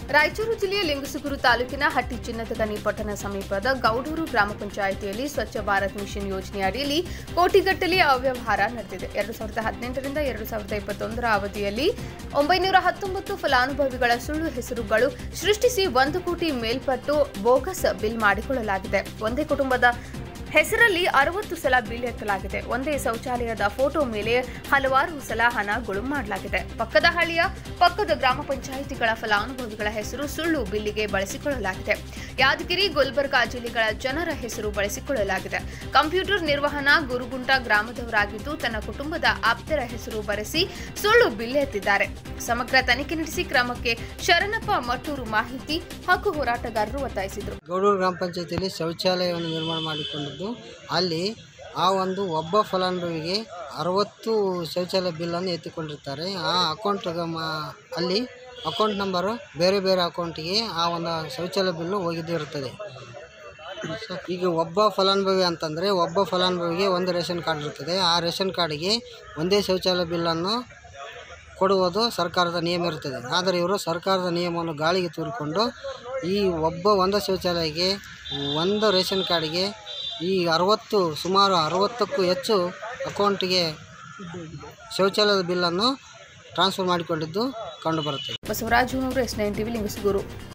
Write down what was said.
ರಾಯಚೂರು ಜಿಲ್ಲೆಯ ಲಿಂಗಸುಗೂರು ತಾಲೂಕಿನ ಹಟ್ಟಿ ಚಿನ್ನದಗನಿ ಪಟ್ಟಣ ಸಮೀಪದ ಗೌಡೂರು ಗ್ರಾಮ ಪಂಚಾಯಿತಿಯಲ್ಲಿ ಸ್ವಚ್ಛ ಭಾರತ್ ಮಿಷನ್ ಯೋಜನೆ ಅಡಿಯಲ್ಲಿ ಕೋಟಿಗಟ್ಟಲೆ ಅವ್ಯವಹಾರ ನಡೆದಿದೆ ಎರಡು ಸಾವಿರದ ಹದಿನೆಂಟರಿಂದ ಎರಡು ಸಾವಿರದ ಇಪ್ಪತ್ತೊಂದರ ಅವಧಿಯಲ್ಲಿ ಒಂಬೈನೂರ ಹತ್ತೊಂಬತ್ತು ಫಲಾನುಭವಿಗಳ ಸುಳ್ಳು ಹೆಸರುಗಳು ಸೃಷ್ಟಿಸಿ ಒಂದು ಕೋಟಿ ಮೇಲ್ಪಟ್ಟು ಬೋಗಸ್ ಬಿಲ್ ಮಾಡಿಕೊಳ್ಳಲಾಗಿದೆ ಒಂದೇ ಕುಟುಂಬದ ಹೆಸರಲ್ಲಿ ಅರವತ್ತು ಸಲ ಬಿಲ್ ಎತ್ತಲಾಗಿದೆ ಒಂದೇ ಶೌಚಾಲಯದ ಫೋಟೋ ಮೇಲೆ ಹಲವಾರು ಸಲ ಹಣ ಗುಳುಂ ಮಾಡಲಾಗಿದೆ ಪಕ್ಕದ ಹಳ್ಳಿಯ ಪಕ್ಕದ ಗ್ರಾಮ ಪಂಚಾಯಿತಿಗಳ ಫಲಾನುಭವಿಗಳ ಹೆಸರು ಸುಳ್ಳು ಬಿಲ್ಲಿಗೆ ಬಳಸಿಕೊಳ್ಳಲಾಗಿದೆ ಯಾದಗಿರಿ ಗುಲ್ಬರ್ಗಾ ಜಿಲ್ಲೆಗಳ ಜನರ ಹೆಸರು ಬಳಸಿಕೊಳ್ಳಲಾಗಿದೆ ಕಂಪ್ಯೂಟರ್ ನಿರ್ವಹಣಾ ಗುರುಗುಂಟ ಗ್ರಾಮದವರಾಗಿದ್ದು ತನ್ನ ಕುಟುಂಬದ ಆಪ್ತರ ಹೆಸರು ಬರೆಸಿ ಸುಳ್ಳು ಬಿಲ್ ಎತ್ತಿದ್ದಾರೆ ಸಮಗ್ರ ತನಿಖೆ ನಡೆಸಿ ಕ್ರಮಕ್ಕೆ ಶರಣಪ್ಪ ಮಟ್ಟೂರು ಮಾಹಿತಿ ಹಕ್ಕು ಹೋರಾಟಗಾರರು ಒತ್ತಾಯಿಸಿದರು ಗೌಡೂರು ಗ್ರಾಮ ಪಂಚಾಯತಿಯಲ್ಲಿ ಶೌಚಾಲಯವನ್ನು ನಿರ್ಮಾಣ ಮಾಡಿಕೊಂಡಿದ್ದು ಅಲ್ಲಿ ಆ ಒಂದು ಒಬ್ಬ ಫಲಾನುಭವಿಗೆ ಅರವತ್ತು ಶೌಚಾಲಯ ಬಿಲ್ಲನ್ನು ಎತ್ತಿಕೊಂಡಿರ್ತಾರೆ ಆ ಅಕೌಂಟ್ ಅಲ್ಲಿ ಅಕೌಂಟ್ ನಂಬರು ಬೇರೆ ಬೇರೆ ಅಕೌಂಟಿಗೆ ಆ ಒಂದು ಶೌಚಾಲಯ ಬಿಲ್ಲು ಹೋಗಿದ್ದು ಇರ್ತದೆ ಸೊ ಈಗ ಒಬ್ಬ ಫಲಾನುಭವಿ ಅಂತಂದರೆ ಒಬ್ಬ ಫಲಾನುಭವಿಗೆ ಒಂದು ರೇಷನ್ ಕಾರ್ಡ್ ಇರ್ತದೆ ಆ ರೇಷನ್ ಕಾರ್ಡಿಗೆ ಒಂದೇ ಶೌಚಾಲಯ ಬಿಲ್ಲನ್ನು ಕೊಡುವುದು ಸರ್ಕಾರದ ನಿಯಮ ಇರ್ತದೆ ಆದರೆ ಇವರು ಸರ್ಕಾರದ ನಿಯಮವನ್ನು ಗಾಳಿಗೆ ತೂರಿಕೊಂಡು ಈ ಒಬ್ಬ ಒಂದು ಶೌಚಾಲಯಕ್ಕೆ ಒಂದು ರೇಷನ್ ಕಾರ್ಡಿಗೆ ಈ ಅರವತ್ತು ಸುಮಾರು ಅರವತ್ತಕ್ಕೂ ಹೆಚ್ಚು ಅಕೌಂಟಿಗೆ ಶೌಚಾಲಯದ ಬಿಲ್ಲನ್ನು ಟ್ರಾನ್ಸ್ಫರ್ ಮಾಡಿಕೊಂಡಿದ್ದು ಕಂಡುಬರುತ್ತದೆ Basavaraju S nine TV Lingasugur